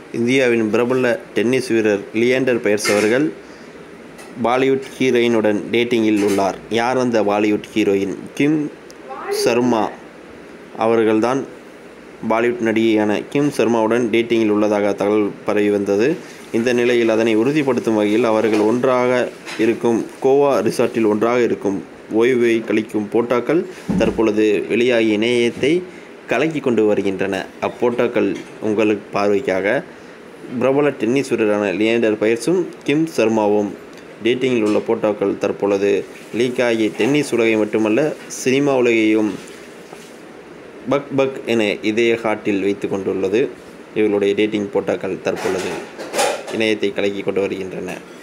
இந்தியாவின் பிரபல டென்னிஸ் வீரர் லியாண்டர் பெயர்ஸ் அவர்கள் பாலிவுட் ஹீரோயினுடன் டேட்டிங்கில் உள்ளார் யார் அந்த பாலிவுட் ஹீரோயின் கிம் சர்மா அவர்கள்தான் பாலிவுட் நடிகையான கிம் சர்மாவுடன் டேட்டிங்கில் உள்ளதாக தகவல் பரவி வந்தது இந்த நிலையில் அதனை உறுதிப்படுத்தும் வகையில் அவர்கள் ஒன்றாக இருக்கும் கோவா ரிசார்ட்டில் ஒன்றாக இருக்கும் ஓய்வை கழிக்கும் போட்டோக்கள் தற்பொழுது வெளியாகி இணையத்தை கலக்கி கொண்டு வருகின்றன அப்போட்டோக்கள் உங்களுக்கு பார்வைக்காக பிரபல டென்னிஸ் வீரரான லியாண்டர் பயர்ஸும் கிம் சர்மாவும் டேட்டிங்கில் உள்ள போட்டோக்கள் தற்பொழுது லீக் ஆகி டென்னிஸ் உலகை மட்டுமல்ல சினிமா உலகையும் பக் பக் என இதய ஹாட்டில் வைத்து கொண்டுள்ளது இவர்களுடைய டேட்டிங் போட்டோக்கள் தற்பொழுது இணையத்தை கலக்கி கொண்டு வருகின்றன